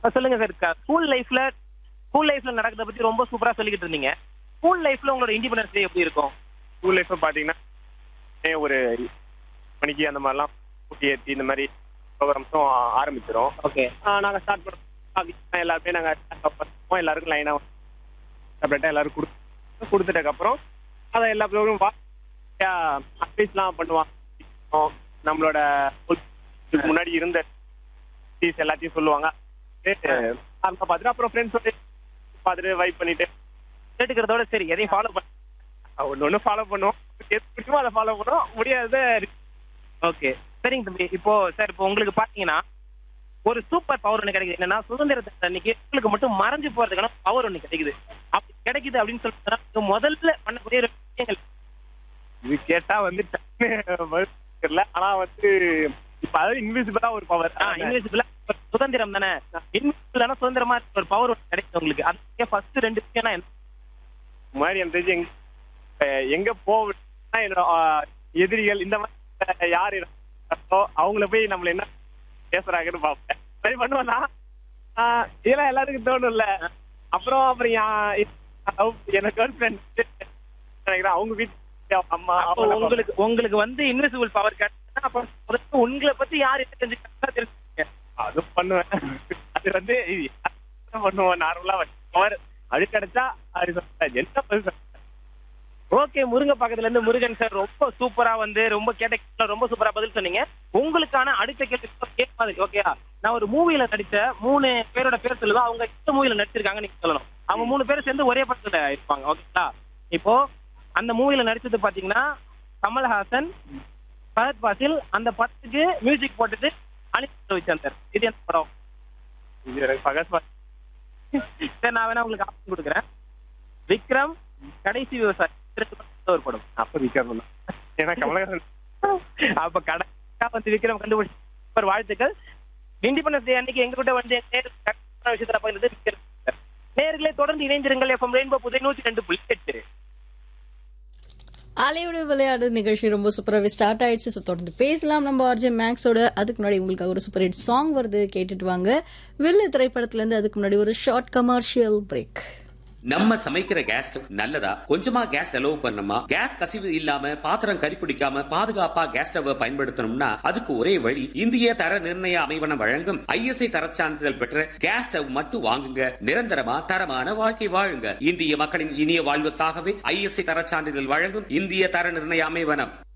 சொல்லுங்க sir school லைஃப்ல school லைஃப்ல நடக்கிறத பத்தி ரொம்ப சூப்பரா சொல்லிக்கிட்டு இருந்தீங்க ஸ்கூல் லைஃப்ல உங்களோட இண்டிபெண்டன்ஸ் டே எப்படி இருக்கும் ஸ்கூல் லைஃப் பாத்தீங்கன்னா ஏ ஒரு மணிக்கு அந்த மாதிரிலாம் கூட்டி ஏற்றி இந்த மாதிரி ப்ரோக்ராம்ஸும் ஆரம்பிச்சிடும் ஓகே நாங்கள் ஸ்டார்ட் பண்ணோம் எல்லாருமே நாங்கள் பண்ணுவோம் எல்லாருக்கும் லைனாக செப்பரேட்டாக எல்லாரும் கொடு கொடுத்துட்டதுக்கப்புறம் அதை எல்லா ப்ரோக்ராம் அட்வைஸ்லாம் பண்ணுவாங்க நம்மளோட இதுக்கு முன்னாடி இருந்த டீஸ் எல்லாத்தையும் சொல்லுவாங்க நார்மலாக பார்த்துட்டு அப்புறம் ஃப்ரெண்ட்ஸோட பார்த்துட்டு வைப் பண்ணிட்டு கேட்டுக்கிறதோட சரி எதையும் ஃபாலோ பண்ண ஒன்று ஒன்று ஃபாலோ பண்ணுவோம் எது பிடிக்குமோ அதை ஃபாலோ பண்ணுவோம் முடியாத ஓகே சரிங்க தம்பி இப்போ சார் இப்போ உங்களுக்கு பாத்தீங்கன்னா ஒரு சூப்பர் பவர் ஒன்று கிடைக்குது என்னன்னா சுதந்திர தின அன்னைக்கு உங்களுக்கு மட்டும் மறைஞ்சு போறதுக்கான பவர் ஒன்று கிடைக்குது அப்படி கிடைக்குது அப்படின்னு சொல்லிட்டு முதல்ல பண்ணக்கூடிய ஒரு விஷயங்கள் இது கேட்டா வந்து டக்குனு பதில் தெரியல ஆனா வந்து இப்ப அதாவது இன்விசிபிளா ஒரு பவர் இன்விசிபிளா சுதந்திரம் தானே இன்விசிபிளான சுதந்திரமா இருக்க ஒரு பவர் ஒன்று கிடைக்குது உங்களுக்கு அது ஃபர்ஸ்ட் ரெண்டு விஷயம்னா என்ன மாதிரி எனக்கு தெரிஞ்சு எங்க அஹ் எங்க போவா என்னோட ஆஹ், எதிரிகள் இந்த மாதிரி யார் இருக்கோ அவங்கள போய் நம்மள என்ன பேசுறாங்கன்னு பார்ப்பேன் சரி பண்ணுவேன்னா ஆஹ், இதெல்லாம் எல்லாருக்கும் தோணும்ல அப்புறம் அப்புறம் யா- எனக்கு கேர்ள் ஃப்ரெண்ட் நினைக்கிறேன் அவங்க வீட்டு அவங்க அம்மா அப்போ அவங்க உங்களுக்கு உங்களுக்கு வந்து இன்விசிபிள் பவர் கிடைச்சா அப்போ முதல்ல உங்களை பத்தி யார் என்ன தெரிஞ்சுக்கிறதா தெரிஞ்சுக்கங்க அது பண்ணுவேன் அது வந்து இது எல்லாரும் பண்ணுவோம் நார்மலா பவர் அது கிடைச்சா அது சொல்ல என்ன பதில் சொல்ல? ஓகே முருங்க பக்கத்துல இருந்து முருகன் சார் ரொம்ப சூப்பரா வந்து ரொம்ப கேட்ட கேள்விக்கு ரொம்ப சூப்பரா பதில் சொன்னீங்க உங்களுக்கான அடுத்த கேள்வி கேட்க மாதிரி ஓகேயா நான் ஒரு மூவில நடிச்ச மூணு பேரோட பேர் சொல்லுவேன் அவங்க எந்த மூவில நடிச்சிருக்காங்க நீங்க சொல்லணும் அவங்க மூணு பேரும் சேர்ந்து ஒரே படத்துல இருப்பாங்க ஓகேங்களா இப்போ அந்த மூவில நடிச்சது பாத்தீங்கன்னா கமல்ஹாசன் ஃபஹத் பாசில் அந்த படத்துக்கு மியூசிக் போட்டுட்டு அனில் வச்சான் சார் இது என்ன படம் இது எனக்கு பகத் பா- சரி நான் வேணா உங்களுக்கு ஆப்ஷன் கொடுக்குறேன் விக்ரம் கடைசி விவசாயி ரெண்டு ஒரு படம் அப்ப விக்ரம் தான் ஏன்னா கமலஹாசன் அப்ப கடைசியா வந்து விக்ரம் கண்டுபிடிச்ச ஒரு வாழ்த்துக்கள் இண்டிபெண்டன்ஸ் டே அன்னைக்கு எங்க கிட்ட வந்து நேரு கரெக்டான விஷயத்துல பகிர்ந்தது விக்ரம் சார். நேயர்களே தொடர்ந்து இணைந்திருங்கள் எஃப்எம் ரெயின்போ புதை நூற்றி ரெண்டு புள்ளி எட்டு அலையோட விளையாடு நிகழ்ச்சி ரொம்ப சூப்பராகவே ஸ்டார்ட் ஆயிடுச்சு ஸோ தொடர்ந்து பேசலாம் நம்ம ஆர்ஜே மேக்ஸோட அதுக்கு முன்னாடி உங்களுக்காக ஒரு சூப்பர் ஹிட் சாங் வருது கேட்டுட்டு வாங்க வில்லு திரைப்படத்துலேருந்து அதுக்கு முன்னாடி ஒரு ஷார்ட் கமர்ஷியல் பிரேக் நம்ம சமைக்கிற கேஸ் ஸ்டவ் நல்லதா கொஞ்சமா கேஸ் செலவு பண்ணணுமா கேஸ் கசிவு இல்லாம பாத்திரம் கரிப்பிடிக்காம பாதுகாப்பா கேஸ் ஸ்டவ் பயன்படுத்தணும்னா அதுக்கு ஒரே வழி இந்திய தர நிர்ணய அமைவனம் வழங்கும் ஐஎஸ்ஐ தரச் சான்றிதழ் பெற்ற கேஸ் ஸ்டவ் மட்டும் வாங்குங்க நிரந்தரமா தரமான வாழ்க்கை வாழுங்க இந்திய மக்களின் இனிய வாழ்வுக்காகவே ஐஎஸ்ஐ தரச் சான்றிதழ் வழங்கும் இந்திய தர நிர்ணய அமைவனம்